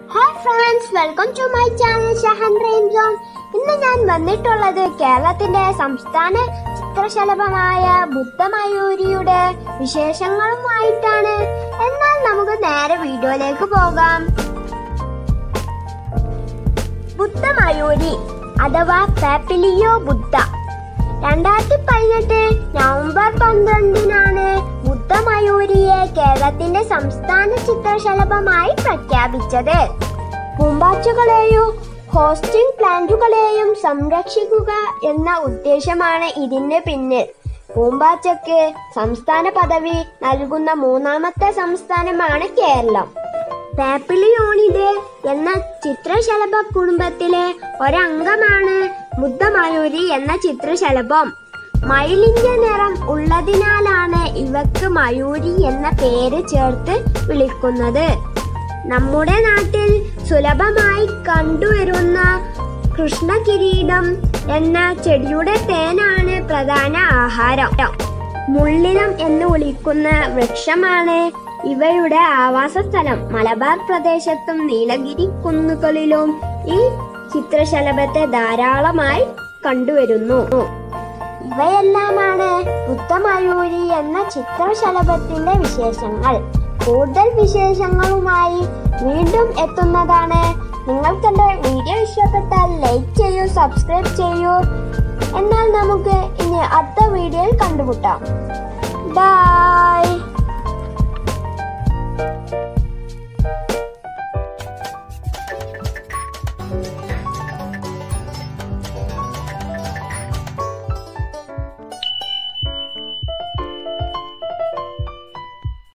hi friends welcome to my channel Shahan rain zone ഇന്ന് ഞാൻ വന്നിട്ടുള്ളത് കേരളത്തിന്റെ സംസ്ഥാന ചിത്രശലഭമായ ബുദ്ധമയൂരിയുടെ വിശേഷങ്ങളുമായിട്ടാണ് എന്നാൽ നമുക്ക് നേരെ വീഡിയോയിലേക്ക് പോകാം ബുദ്ധമയൂരി അഥവാ പാപ്പിലിയോ ബുദ്ധ രണ്ടായിരത്തി പതിനെട്ട് നവംബർ പന്ത്രണ്ടിനാണ് ബുദ്ധമയൂരിയെ കേരളത്തിന്റെ സംസ്ഥാന ചിത്രശലഭമായി പ്രഖ്യാപിച്ചത് പൂമ്പാറ്റകളെയും ഹോസ്റ്റിംഗ് പ്ലാന്റുകളെയും സംരക്ഷിക്കുക എന്ന ഉദ്ദേശമാണ് ഇതിന് പിന്നിൽ പൂമ്പാറ്റയ്ക്ക് സംസ്ഥാന പദവി നൽകുന്ന മൂന്നാമത്തെ സംസ്ഥാനമാണ് കേരളം പാപ്പിലിയോണിഡെ എന്ന ചിത്രശലഭ കുടുംബത്തിലെ ഒരംഗമാണ് ബുദ്ധമയൂരി എന്ന ചിത്രശലഭം മയിലിന്റെ നിറം ഉള്ളതിനാലാണ് ഇവക്ക് മയൂരി എന്ന പേര് ചേർത്ത് വിളിക്കുന്നത് നമ്മുടെ നാട്ടിൽ സുലഭമായി കണ്ടുവരുന്ന കൃഷ്ണകിരീടം എന്ന ചെടിയുടെ തേനാണ് പ്രധാന ആഹാരം മുള്ളിനം എന്ന് വിളിക്കുന്ന വൃക്ഷമാണ് ഇവയുടെ ആവാസസ്ഥലം മലബാർ പ്രദേശത്തും നീലഗിരി കുന്നുകളിലും ഈ ചിത്രശലഭത്തെ ധാരാളമായി കണ്ടുവരുന്നു ഇവയെല്ലാമാണ് ബുദ്ധമയൂരി എന്ന ചിത്രശലഭത്തിന്റെ വിശേഷങ്ങൾ കൂടുതൽ വിശേഷങ്ങളുമായി വീണ്ടും എത്തുന്നതാണ് നിങ്ങൾക്ക് എന്റെ വീഡിയോ ഇഷ്ടപ്പെട്ടാൽ ലൈക്ക് ചെയ്യൂ സബ്സ്ക്രൈബ് ചെയ്യൂ എന്നാൽ നമുക്ക് ഇനി അടുത്ത വീഡിയോയിൽ കണ്ടുമുട്ടാം ബൈ